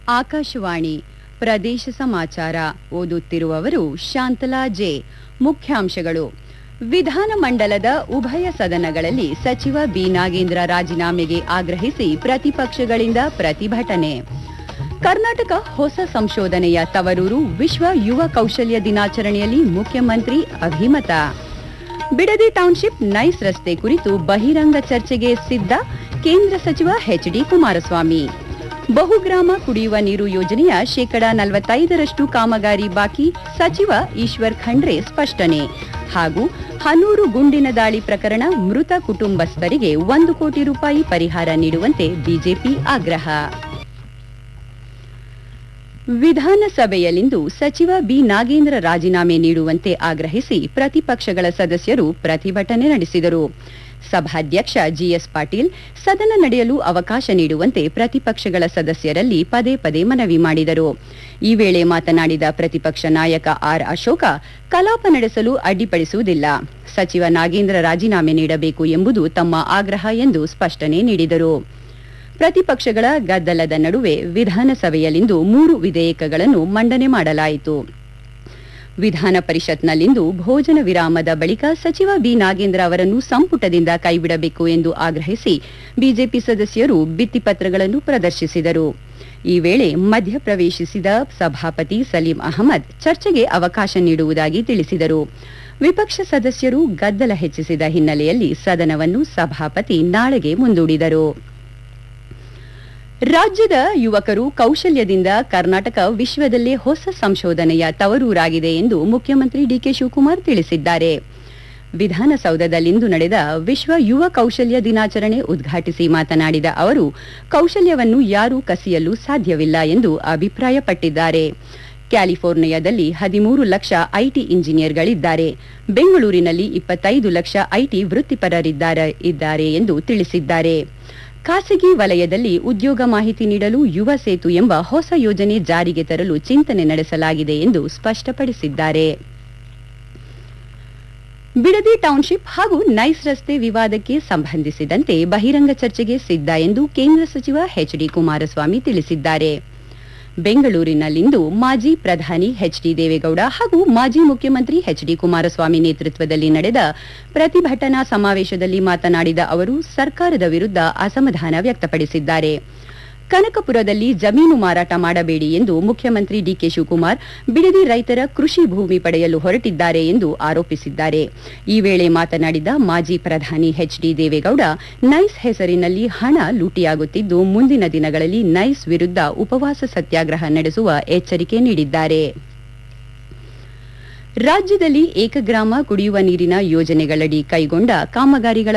ಆಕಾಶವಾಣಿ ಪ್ರದೇಶ ಸಮಾಚಾರ ಓದುತ್ತಿರುವವರು ಶಾಂತಲಾ ಜೆ ಮುಖ್ಯಾಂಶಗಳು ವಿಧಾನಮಂಡಲದ ಉಭಯ ಸದನಗಳಲ್ಲಿ ಸಚಿವ ಬಿ ನಾಗೇಂದ್ರ ರಾಜೀನಾಮೆಗೆ ಆಗ್ರಹಿಸಿ ಪ್ರತಿಪಕ್ಷಗಳಿಂದ ಪ್ರತಿಭಟನೆ ಕರ್ನಾಟಕ ಹೊಸ ಸಂಶೋಧನೆಯ ತವರೂರು ವಿಶ್ವ ಯುವ ಕೌಶಲ್ಯ ದಿನಾಚರಣೆಯಲ್ಲಿ ಮುಖ್ಯಮಂತ್ರಿ ಅಭಿಮತ ಬಿಡದಿ ಟೌನ್ಶಿಪ್ ನೈಸ್ ರಸ್ತೆ ಕುರಿತು ಬಹಿರಂಗ ಚರ್ಚೆಗೆ ಸಿದ್ಧ ಕೇಂದ್ರ ಸಚಿವ ಎಚ್ ಡಿ ಕುಮಾರಸ್ವಾಮಿ ಬಹುಗ್ರಾಮ ಕುಡಿಯುವ ನೀರು ಯೋಜನೆಯ ಶೇಕಡಾ ನಲವತ್ತೈದರಷ್ಟು ಕಾಮಗಾರಿ ಬಾಕಿ ಸಚಿವ ಈಶ್ವರ್ ಖಂಡ್ರೆ ಸ್ಪಷ್ಟನೆ ಹಾಗೂ ಹನೂರು ಗುಂಡಿನ ದಾಳಿ ಪ್ರಕರಣ ಮೃತ ಕುಟುಂಬಸ್ಥರಿಗೆ ಒಂದು ಕೋಟಿ ರೂಪಾಯಿ ಪರಿಹಾರ ನೀಡುವಂತೆ ಬಿಜೆಪಿ ಆಗ್ರಹ ವಿಧಾನಸಭೆಯಲ್ಲಿಂದು ಸಚಿವ ಬಿ ನಾಗೇಂದ್ರ ರಾಜೀನಾಮೆ ನೀಡುವಂತೆ ಆಗ್ರಹಿಸಿ ಪ್ರತಿಪಕ್ಷಗಳ ಸದಸ್ಯರು ಪ್ರತಿಭಟನೆ ನಡೆಸಿದರು ಸಭಾಧ್ಯಕ್ಷ ಜಿಎಸ್ ಪಾಟೀಲ್ ಸದನ ನಡೆಯಲು ಅವಕಾಶ ನೀಡುವಂತೆ ಪ್ರತಿಪಕ್ಷಗಳ ಸದಸ್ಯರಲ್ಲಿ ಪದೇ ಪದೇ ಮನವಿ ಮಾಡಿದರು ಈ ವೇಳೆ ಮಾತನಾಡಿದ ಪ್ರತಿಪಕ್ಷ ನಾಯಕ ಆರ್ ಅಶೋಕ ಕಲಾಪ ನಡೆಸಲು ಅಡ್ಡಿಪಡಿಸುವುದಿಲ್ಲ ಸಚಿವ ನಾಗೇಂದ್ರ ರಾಜೀನಾಮೆ ನೀಡಬೇಕು ಎಂಬುದು ತಮ್ಮ ಆಗ್ರಹ ಎಂದು ಸ್ಪಷ್ಟನೆ ನೀಡಿದರು ಪ್ರತಿಪಕ್ಷಗಳ ಗದ್ದಲದ ನಡುವೆ ವಿಧಾನಸಭೆಯಲ್ಲಿಂದು ಮೂರು ವಿಧೇಯಕಗಳನ್ನು ಮಂಡನೆ ಮಾಡಲಾಯಿತು ವಿಧಾನ ಪರಿಷತ್ನಲ್ಲಿಂದು ಭೋಜನ ವಿರಾಮದ ಬಳಿಕ ಸಚಿವ ಬಿ ನಾಗೇಂದ್ರ ಅವರನ್ನು ಸಂಪುಟದಿಂದ ಕೈಬಿಡಬೇಕು ಎಂದು ಆಗ್ರಹಿಸಿ ಬಿಜೆಪಿ ಸದಸ್ಯರು ಭಿತ್ತಿಪತ್ರಗಳನ್ನು ಪ್ರದರ್ಶಿಸಿದರು ಈ ವೇಳೆ ಮಧ್ಯಪ್ರವೇಶಿಸಿದ ಸಭಾಪತಿ ಸಲೀಂ ಅಹಮದ್ ಚರ್ಚೆಗೆ ಅವಕಾಶ ನೀಡುವುದಾಗಿ ತಿಳಿಸಿದರು ವಿಪಕ್ಷ ಸದಸ್ಯರು ಗದ್ದಲ ಹೆಚ್ಚಿಸಿದ ಹಿನ್ನೆಲೆಯಲ್ಲಿ ಸದನವನ್ನು ಸಭಾಪತಿ ನಾಳೆಗೆ ಮುಂದೂಡಿದರು ರಾಜ್ಯದ ಯುವಕರು ಕೌಶಲ್ಯದಿಂದ ಕರ್ನಾಟಕ ವಿಶ್ವದಲ್ಲೇ ಹೊಸ ಸಂಶೋಧನೆಯ ತವರೂರಾಗಿದೆ ಎಂದು ಮುಖ್ಯಮಂತ್ರಿ ಡಿಕೆ ಶಿವಕುಮಾರ್ ತಿಳಿಸಿದ್ದಾರೆ ವಿಧಾನಸೌಧದಲ್ಲಿಂದು ನಡೆದ ವಿಶ್ವ ಯುವ ಕೌಶಲ್ಯ ದಿನಾಚರಣೆ ಉದ್ಘಾಟಿಸಿ ಮಾತನಾಡಿದ ಅವರು ಕೌಶಲ್ಯವನ್ನು ಯಾರೂ ಕಸಿಯಲು ಸಾಧ್ಯವಿಲ್ಲ ಎಂದು ಅಭಿಪ್ರಾಯಪಟ್ಟಿದ್ದಾರೆ ಕ್ಯಾಲಿಫೋರ್ನಿಯಾದಲ್ಲಿ ಹದಿಮೂರು ಲಕ್ಷ ಐಟಿ ಇಂಜಿನಿಯರ್ಗಳಿದ್ದಾರೆ ಬೆಂಗಳೂರಿನಲ್ಲಿ ಇಪ್ಪತ್ತೈದು ಲಕ್ಷ ಐಟಿ ವೃತ್ತಿಪರರಿದ್ದಾರೆ ಇದ್ದಾರೆ ಎಂದು ತಿಳಿಸಿದ್ದಾರೆ ಖಾಸಗಿ ವಲಯದಲ್ಲಿ ಉದ್ಯೋಗ ಮಾಹಿತಿ ನೀಡಲು ಯುವ ಸೇತು ಎಂಬ ಹೊಸ ಯೋಜನೆ ಜಾರಿಗೆ ತರಲು ಚಿಂತನೆ ನಡೆಸಲಾಗಿದೆ ಎಂದು ಸ್ಪಷ್ಟಪಡಿಸಿದ್ದಾರೆ ಬಿಡದಿ ಟೌನ್ಶಿಪ್ ಹಾಗೂ ನೈಸ್ ರಸ್ತೆ ವಿವಾದಕ್ಕೆ ಸಂಬಂಧಿಸಿದಂತೆ ಬಹಿರಂಗ ಚರ್ಚೆಗೆ ಸಿದ್ಧ ಎಂದು ಕೇಂದ್ರ ಸಚಿವ ಎಚ್ ಡಿ ಕುಮಾರಸ್ವಾಮಿ ತಿಳಿಸಿದ್ದಾರೆ ಬೆಂಗಳೂರಿನಲ್ಲಿಂದು ಮಾಜಿ ಪ್ರಧಾನಿ ಎಚ್ ಡಿ ದೇವೇಗೌಡ ಹಾಗೂ ಮಾಜಿ ಮುಖ್ಯಮಂತ್ರಿ ಎಚ್ ಡಿ ಕುಮಾರಸ್ವಾಮಿ ನೇತೃತ್ವದಲ್ಲಿ ನಡೆದ ಪ್ರತಿಭಟನಾ ಸಮಾವೇಶದಲ್ಲಿ ಮಾತನಾಡಿದ ಅವರು ಸರ್ಕಾರದ ವಿರುದ್ಧ ಅಸಮಾಧಾನ ವ್ಯಕ್ತಪಡಿಸಿದ್ದಾರೆ ಕನಕಪುರದಲ್ಲಿ ಜಮೀನು ಮಾರಾಟ ಮಾಡಬೇಡಿ ಎಂದು ಮುಖ್ಯಮಂತ್ರಿ ಡಿಕೆ ಶಿವಕುಮಾರ್ ಬಿಡದಿ ರೈತರ ಕೃಷಿ ಭೂಮಿ ಪಡೆಯಲು ಹೊರಟಿದ್ದಾರೆ ಎಂದು ಆರೋಪಿಸಿದ್ದಾರೆ ಈ ವೇಳೆ ಮಾತನಾಡಿದ ಮಾಜಿ ಪ್ರಧಾನಿ ಎಚ್ ಡಿ ದೇವೇಗೌಡ ನೈಸ್ ಹೆಸರಿನಲ್ಲಿ ಹಣ ಲೂಟಿಯಾಗುತ್ತಿದ್ದು ಮುಂದಿನ ದಿನಗಳಲ್ಲಿ ನೈಸ್ ವಿರುದ್ಧ ಉಪವಾಸ ಸತ್ಯಾಗ್ರಹ ನಡೆಸುವ ಎಚ್ಚರಿಕೆ ನೀಡಿದ್ದಾರೆ ರಾಜ್ಯದಲ್ಲಿ ಏಕಗ್ರಾಮ ಕುಡಿಯುವ ನೀರಿನ ಯೋಜನೆಗಳಡಿ ಕೈಗೊಂಡ ಕಾಮಗಾರಿಗಳ